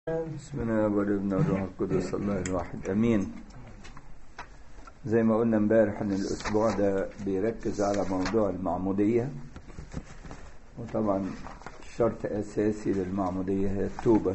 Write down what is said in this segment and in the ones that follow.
بسم الله والابن والروح القدس الله الواحد امين زي ما قلنا امبارح ان الاسبوع ده بيركز على موضوع المعموديه وطبعا شرط اساسي للمعموديه هي التوبه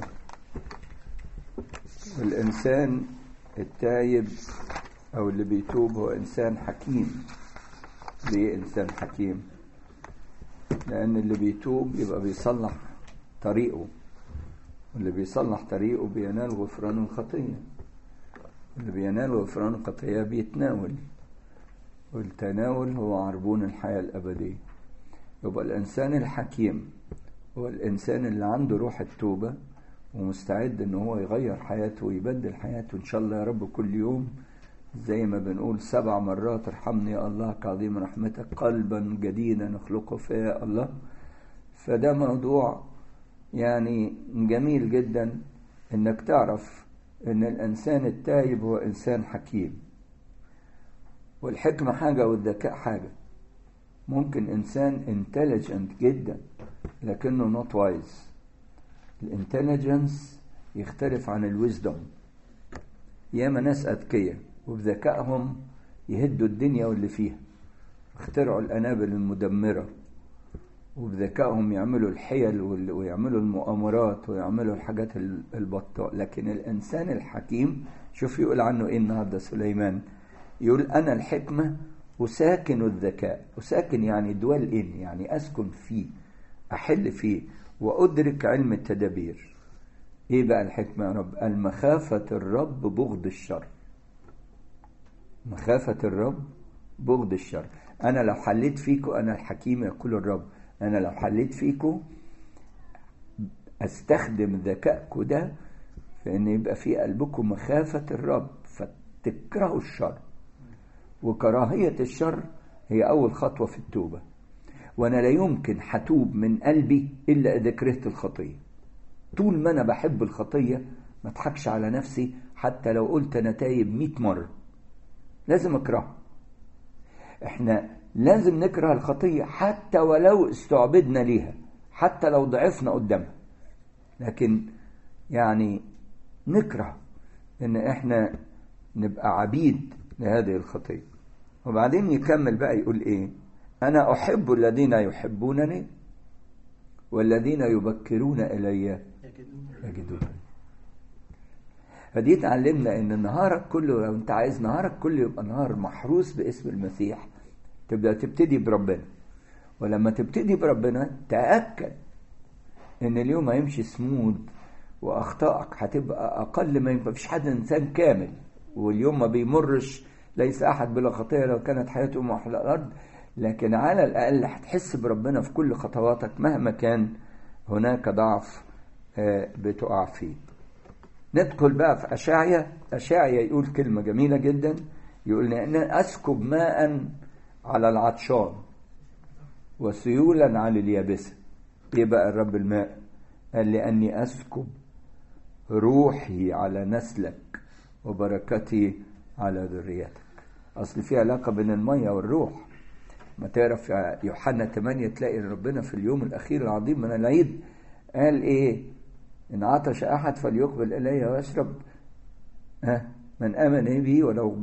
والانسان التايب او اللي بيتوب هو انسان حكيم ليه انسان حكيم لان اللي بيتوب يبقى بيصلح طريقه واللي بيصلح طريقه بينال غفران الخطية اللي بينال غفران الخطية بيتناول والتناول هو عربون الحياة الأبدية يبقى الإنسان الحكيم هو الإنسان اللي عنده روح التوبة ومستعد إن هو يغير حياته ويبدل حياته إن شاء الله يا رب كل يوم زي ما بنقول سبع مرات ارحمني يا الله كعظيم رحمتك قلبا جديدا نخلقه فيا الله فده موضوع يعني جميل جدا انك تعرف ان الانسان التايب هو انسان حكيم والحكمة حاجة والذكاء حاجة ممكن انسان انتليجنت جدا لكنه نوت وايز الانتليجنس يختلف عن الويزدوم ياما ناس اذكياء وبذكائهم يهدوا الدنيا واللي فيها اخترعوا الانابل المدمره وبذكائهم يعملوا الحيل ويعملوا المؤامرات ويعملوا الحاجات البطاء لكن الإنسان الحكيم شوف يقول عنه إيه النهاردة سليمان يقول أنا الحكمة أساكن الذكاء أساكن يعني دول إن يعني أسكن فيه أحل فيه وأدرك علم التدابير إيه بقى الحكمة يا رب المخافة الرب بغض الشر مخافة الرب بغض الشر أنا لو حليت فيكم أنا الحكيم يقول الرب أنا لو حليت فيكم أستخدم ذكائكم ده في إن يبقى في قلبكم مخافة الرب فتكرهوا الشر وكراهية الشر هي أول خطوة في التوبة وأنا لا يمكن حتوب من قلبي إلا إذا كرهت الخطية طول ما أنا بحب الخطية ما اضحكش على نفسي حتى لو قلت أنا تايب مئة مرة لازم أكرهها احنا لازم نكره الخطية حتى ولو استعبدنا ليها حتى لو ضعفنا قدامها لكن يعني نكره ان احنا نبقى عبيد لهذه الخطية وبعدين يكمل بقى يقول ايه انا احب الذين يحبونني والذين يبكرون الي يجدون فدي تعلمنا ان نهارك كله لو انت عايز نهارك كله يبقى نهار محروس باسم المسيح تبدأ تبتدي بربنا ولما تبتدي بربنا تأكد ان اليوم هيمشي سمود واخطائك هتبقى اقل ما يبقى فيش حد انسان كامل واليوم ما بيمرش ليس احد بلا خطيه لو كانت حياته على الارض لكن على الاقل هتحس بربنا في كل خطواتك مهما كان هناك ضعف بتقع فيه ندخل بقى في اشعيا اشعيا يقول كلمه جميله جدا يقول ان اسكب ماء على العطشان وسيولا على اليابسة ايه بقى الرب الماء قال لأني أسكب روحي على نسلك وبركتي على ذريتك أصل في علاقة بين المية والروح ما تعرف في يوحنا 8 تلاقي ربنا في اليوم الأخير العظيم من العيد قال إيه إن عطش أحد فليقبل إلي ويشرب ها من آمن بي ولو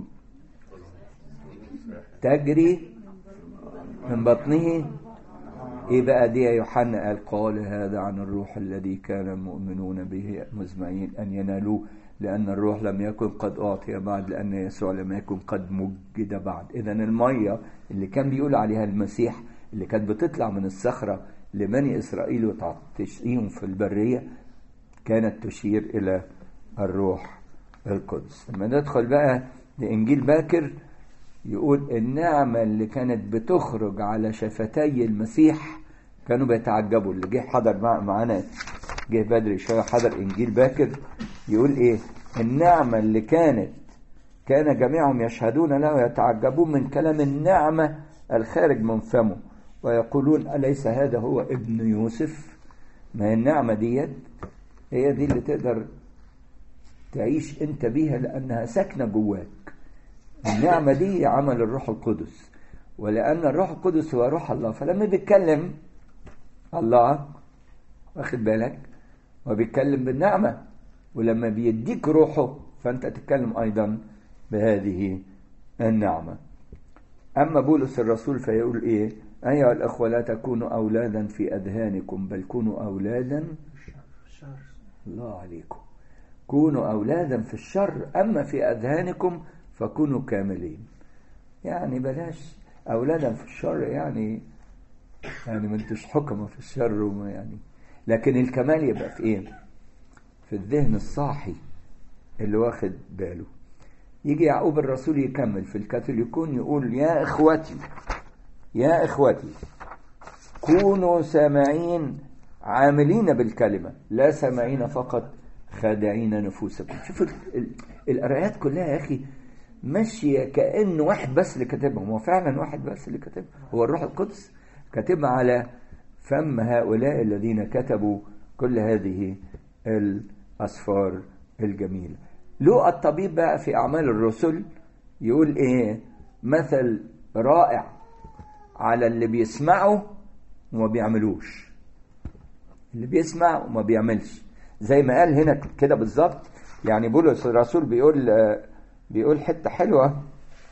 تجري من بطنه ايه بقى دي يا يوحنا قال قال هذا عن الروح الذي كان المؤمنون به مزمعين ان ينالوه لان الروح لم يكن قد اعطي بعد لان يسوع لم يكن قد مجد بعد اذا الميه اللي كان بيقول عليها المسيح اللي كانت بتطلع من الصخره لبني اسرائيل وتعطشهم في البريه كانت تشير الى الروح القدس لما ندخل بقى لانجيل باكر يقول النعمة اللي كانت بتخرج على شفتي المسيح كانوا بيتعجبوا اللي جه حضر معانا جه بدري شوية حضر إنجيل باكر يقول إيه النعمة اللي كانت كان جميعهم يشهدون له ويتعجبون من كلام النعمة الخارج من فمه ويقولون أليس هذا هو ابن يوسف ما هي النعمة ديت هي دي اللي تقدر تعيش انت بيها لأنها ساكنة جواك النعمة دي عمل الروح القدس ولأن الروح القدس هو روح الله فلما بيتكلم الله واخد بالك وبيتكلم بالنعمة ولما بيديك روحه فأنت تتكلم أيضا بهذه النعمة أما بولس الرسول فيقول إيه أيها الأخوة لا تكونوا أولادا في أذهانكم بل كونوا أولادا الله عليكم كونوا أولادا في الشر أما في أذهانكم فكونوا كاملين يعني بلاش أولادا في الشر يعني يعني ما انتش حكمة في الشر وما يعني لكن الكمال يبقى في ايه في الذهن الصاحي اللي واخد باله يجي يعقوب الرسول يكمل في الكاثوليكون يقول يا اخوتي يا اخوتي كونوا سامعين عاملين بالكلمة لا سامعين فقط خادعين نفوسكم شوفوا القرايات كلها يا اخي ماشية كأن واحد بس اللي كاتبهم هو فعلا واحد بس اللي كاتبهم هو الروح القدس كاتبها على فم هؤلاء الذين كتبوا كل هذه الأسفار الجميلة لوقا الطبيب بقى في أعمال الرسل يقول إيه مثل رائع على اللي بيسمعوا وما بيعملوش اللي بيسمع وما بيعملش زي ما قال هنا كده بالظبط يعني بولس الرسول بيقول بيقول حته حلوه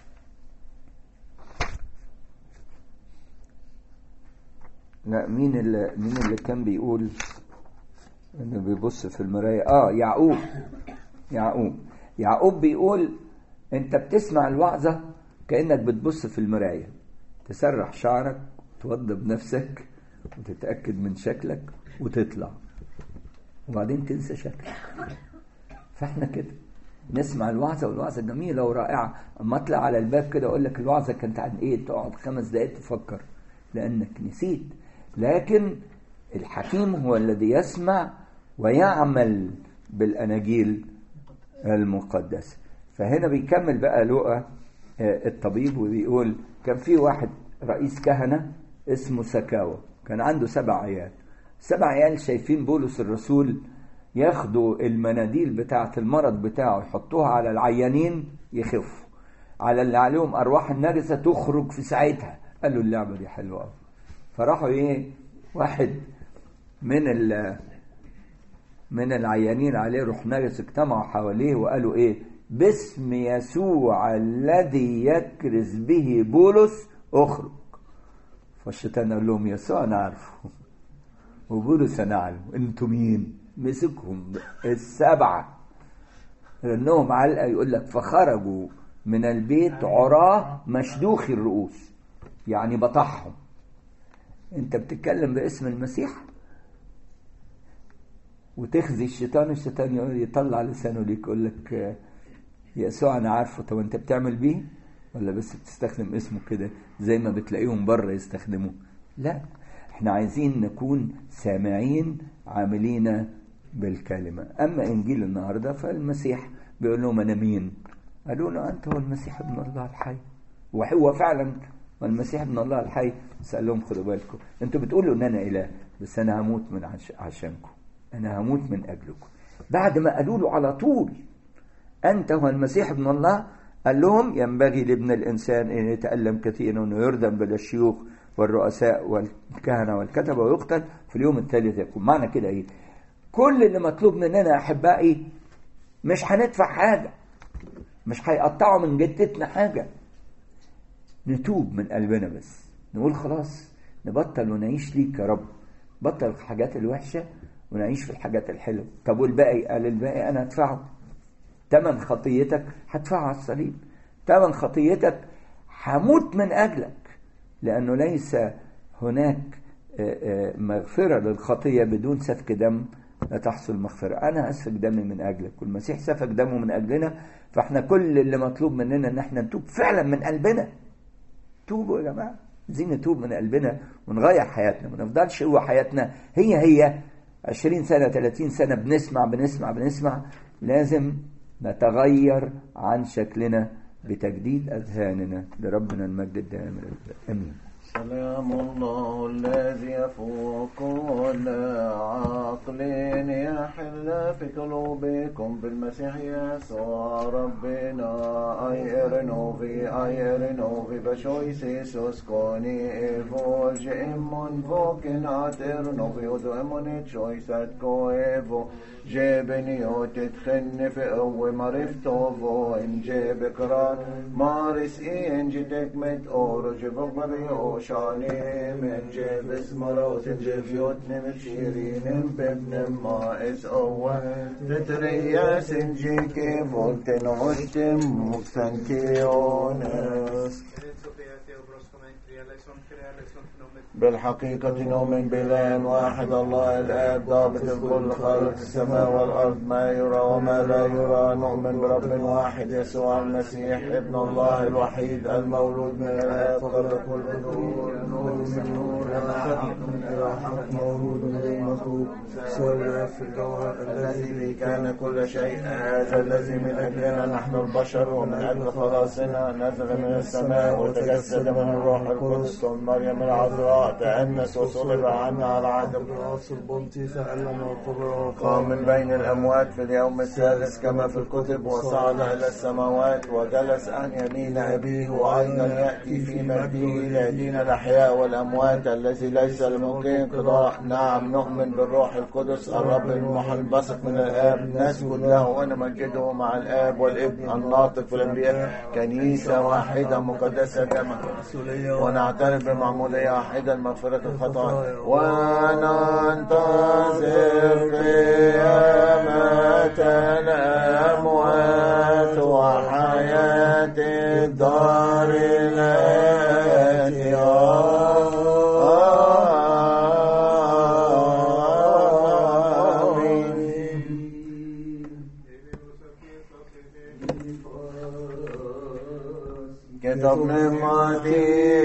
لا مين اللي مين اللي كان بيقول انه بيبص في المرايه اه يعقوب يعقوب يعقوب بيقول انت بتسمع الوعظه كانك بتبص في المرايه تسرح شعرك توضب نفسك وتتاكد من شكلك وتطلع وبعدين تنسى شكلك فاحنا كده نسمع الوعظه والوعظه جميله ورائعه اما اطلع على الباب كده اقول لك الوعظه كانت عن ايه تقعد خمس دقائق تفكر لانك نسيت لكن الحكيم هو الذي يسمع ويعمل بالاناجيل المقدسه فهنا بيكمل بقى لقى الطبيب وبيقول كان في واحد رئيس كهنه اسمه سكاوى كان عنده سبع عيال سبع عيال شايفين بولس الرسول ياخدوا المناديل بتاعة المرض بتاعه يحطوها على العيانين يخفوا على اللي عليهم أرواح النجسة تخرج في ساعتها قالوا اللعبة دي حلوة أوي فراحوا إيه واحد من ال من العيانين عليه روح نجس اجتمعوا حواليه وقالوا إيه باسم يسوع الذي يكرز به بولس اخرج فالشيطان قال لهم يسوع أنا عارفه وبولس أنا عارفه أنتوا مين؟ مسكهم السبعة لأنهم علقة يقول لك فخرجوا من البيت عراه مشدوخي الرؤوس يعني بطحهم انت بتتكلم باسم المسيح وتخزي الشيطان الشيطان يطلع لسانه ليك يقول لك يسوع انا عارفه طب انت بتعمل بيه ولا بس بتستخدم اسمه كده زي ما بتلاقيهم بره يستخدموه لا احنا عايزين نكون سامعين عاملين بالكلمة أما إنجيل النهاردة فالمسيح بيقول لهم أنا مين قالوا له أنت هو المسيح ابن الله الحي وهو فعلا والمسيح ابن الله الحي سأل لهم خدوا بالكم أنتوا بتقولوا إن أنا إله بس أنا هموت من عش... عشانكم أنا هموت من أجلكم بعد ما قالوا له على طول أنت هو المسيح ابن الله قال لهم ينبغي لابن الإنسان أن يتألم كثيرا وأنه يردم بلا الشيوخ والرؤساء والكهنة والكتبة ويقتل في اليوم الثالث يكون معنى كده إيه كل اللي مطلوب مننا أحبائي مش هندفع حاجة مش هيقطعوا من جدتنا حاجة نتوب من قلبنا بس نقول خلاص نبطل ونعيش ليك يا رب بطل الحاجات الوحشة ونعيش في الحاجات الحلوة طب والباقي قال الباقي أنا هدفعه تمن خطيتك هدفعه على الصليب تمن خطيتك هموت من أجلك لأنه ليس هناك مغفرة للخطية بدون سفك دم لا تحصل مغفرة أنا أسفك دمي من أجلك والمسيح سفك دمه من أجلنا فإحنا كل اللي مطلوب مننا إن إحنا نتوب فعلا من قلبنا توبوا يا جماعة عايزين نتوب من قلبنا ونغير حياتنا ما نفضلش هو حياتنا هي هي 20 سنة 30 سنة بنسمع بنسمع بنسمع لازم نتغير عن شكلنا بتجديد أذهاننا لربنا المجد الدائم امين سلام الله الذي يفوق كل عقل يحل في قلوبكم بالمسيح يسوع ربنا أي إرنوفي أي إرنوفي بشويس يسوس كوني إيفولج إمون فوكن أترنوفي ودو إمون تشويسات كويفو جيبني وتتخن في قوة معرفته فو إن جيب قرار مارس إيه إن جدك مت أورو جيب بريو شاني من جيب اسمروت جيب يوتني متشيرين ببن ما إس أوه تترياس جيكي فولتن هوتم مكسنكيونس بالحقيقة نؤمن بإله واحد الله الآب ضابط الكل خالق السماء والأرض ما يرى وما لا يرى نؤمن برب واحد يسوع المسيح ابن الله الوحيد المولود من الآب قبل كل دور نور من نور الحق من الحق مولود من مخلوق سوى في الجوهر الذي به كان كل شيء هذا الذي من أجلنا نحن البشر ومن أجل خلاصنا نزل من السماء وتجسد من الروح القدس مريم العذراء تأنس وصلب عنا على عهد راس البنطي تألم وقبر قام من بين الأموات في اليوم الثالث كما في الكتب وصعد إلى السماوات وجلس عن يمين أبيه وأيضا يأتي في مجده ليدين الأحياء والأموات الذي ليس لممكن انقضاء نعم نؤمن بالروح القدس الرب المنبثق من الآب نسجد له ونمجده مع الآب والابن الناطق في الأنبياء كنيسة واحدة مقدسة كما ونعترف بمعمودية واحدة لمغفرة الخطايا وننتظر قيامة الأموات وحياة الدار الآتية آمين كتب نعمتي